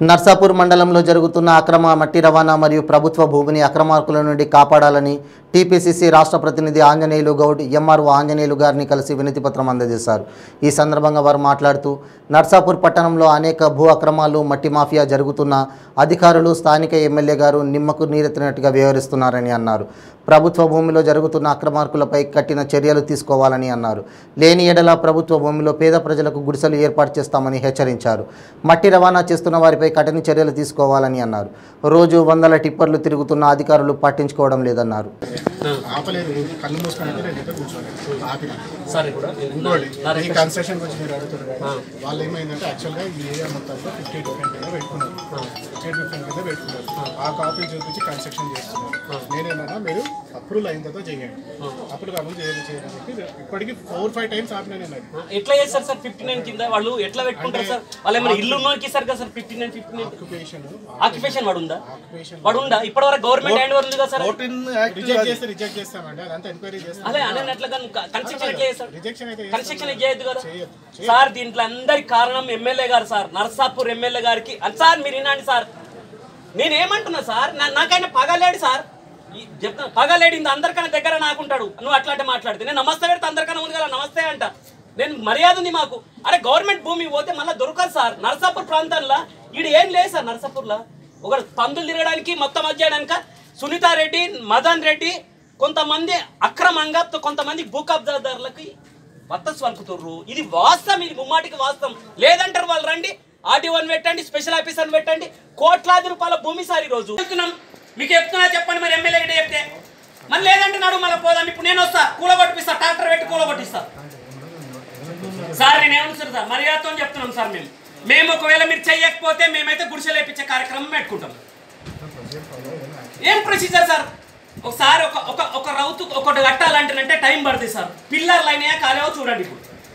నర్సాపూర్ మండలంలో జరుగుతున్న అక్రమ మట్టి రవాణా మరియు ప్రభుత్వ భూమిని అక్రమార్కుల నుండి కాపాడాలని టీపీసీసీ రాష్ట్ర ప్రతినిధి ఆంజనేయులు గౌడ్ ఎంఆర్ఓ ఆంజనేయులు గారిని కలిసి వినతి పత్రం అందజేశారు ఈ సందర్భంగా వారు మాట్లాడుతూ నర్సాపూర్ పట్టణంలో అనేక భూ అక్రమాలు మట్టి మాఫియా జరుగుతున్న అధికారులు స్థానిక ఎమ్మెల్యే గారు నిమ్మకు నీరెత్తినట్టుగా వ్యవహరిస్తున్నారని అన్నారు ప్రభుత్వ భూమిలో జరుగుతున్న అక్రమార్కులపై కఠిన చర్యలు తీసుకోవాలని అన్నారు లేని ఎడల ప్రభుత్వ భూమిలో పేద ప్రజలకు గుడిసెలు ఏర్పాటు చేస్తామని హెచ్చరించారు మట్టి రవాణా చేస్తున్న వారిపై కఠిన చర్యలు తీసుకోవాలని అన్నారు రోజు వందల టిప్పర్లు తిరుగుతున్న అధికారులు పట్టించుకోవడం లేదన్నారు ఆపలేదు కళ్ళు మూసుకొని నేను ఇక్కడ కూర్చోలేదు ఆపిన సరే కూడా ఇంకోటి ఈ కన్స్ట్రక్షన్ గురించి మీరు అడుగుతారు కదా వాళ్ళు ఏమైందంటే యాక్చువల్గా ఈ ఏరియా మొత్తంలో ఫిఫ్టీ డిఫరెంట్ కింద పెట్టుకున్నారు ఫిఫ్టీ డిఫరెంట్ కింద పెట్టుకున్నారు ఆ కాపీ చూపించి కన్స్ట్రక్షన్ చేస్తున్నారు నేనేమన్నా మీరు అప్రూవల్ అయిన తర్వాత చేయండి అప్పుడు కాకుండా చేయాలి చేయాలని చెప్పి ఇప్పటికి ఫోర్ ఫైవ్ టైమ్స్ ఆపిన నేను అది ఎట్లా చేస్తారు సార్ ఫిఫ్టీ నైన్ కింద వాళ్ళు ఎట్లా పెట్టుకుంటారు సార్ వాళ్ళు ఏమైనా ఇల్లు ఉన్నోనికి ఇస్తారు కదా sir fifty nine fifty nine occupation occupation వాడు ఉందా వాడు ఉందా ఇప్పటి వరకు గవర్నమెంట్ హ్యాండ్ ఓవర్ ఉంది కదా సార్ రిజెక్ట్ చేస్తే రిజెక్ట్ చేస్తామండి అదంతా ఎంక్వైరీ చేస్తాం అదే అనేట్లుగా కన్స్ట్రక్షన్ ఎట్లా చేస్తారు రిజెక్షన్ అయితే కన్స్ట్రక్షన్ చేయొద్దు కదా చేయొద్దు. సార్ దీంట్లో అందరికి కారణం ఎమ్మెల్యే గారు సార్ నర్సాపూర్ ఎమ్మెల్యే గారికి అని సార్ మీరు వినండి సార్ నేనేమంటున్నా సార్ నా- నాకైనా పగలేడు సార్ ఈ చెప్తున్నా పగలేడింది అందరికన్నా దగ్గర నాకుంటాడు నువ్వు అట్లాంటి మాట్లాడితే నేను నమస్తే పెడితే అందరికన్నా ఉంది కదా నమస్తే అంట నేను మర్యాద ఉంది మాకు అరే గవర్నమెంట్ భూమి పోతే మళ్ళీ దొరకదు సార్ నర్సాపూర్ ప్రాంతంలో ఈడు ఏం లేదు సార్ నర్సాపూర్లో ఒక పందులు తిరగడానికి మొత్తం వచ్చేయడానిక సునీతారెడ్డి మదన్ రెడ్డి కొంతమంది అక్రమంగా కొంతమంది భూ కబ్జాదారులకి వత్తస్ వలుకుతుర్రు ఇది వాస్తవం ఇది ముమ్మాటికి వాస్తవం లేదంటారు వాళ్ళు రండి ఆర్టీఓని పెట్టండి స్పెషల్ ఆఫీసర్ని పెట్టండి కోట్లాది రూపాయల భూమి సార్ ఈ రోజు చెప్తున్నాం మీకు చెప్తున్నా చెప్పండి మరి ఎమ్మెల్యే గిట్ట చెప్తే మరి లేదంటే నడు మళ్ళీ పోదాం ఇప్పుడు నేను వస్తా కూల కొట్టిస్తా ట్రాక్టర్ పెట్టి కూల కొట్టిస్తా సార్ నేను ఏమనుకుంటున్నా సార్ మర్యాదతో చెప్తున్నాం సార్ మేము మేము ఒకవేళ మీరు చెయ్యకపోతే మేమైతే గుడిసెలు వేపించే కార్యక్రమం పెట్టుకుంటాం ఏం ప్రొసీజర్ సార్ ఒకసారి ఒక ఒక ఒక రౌతు ఒకటి కట్టాలంటేనంటే టైం పడుతుంది సార్ పిల్లర్లు అయినాయా కాలేవో చూడండి ఇప్పుడు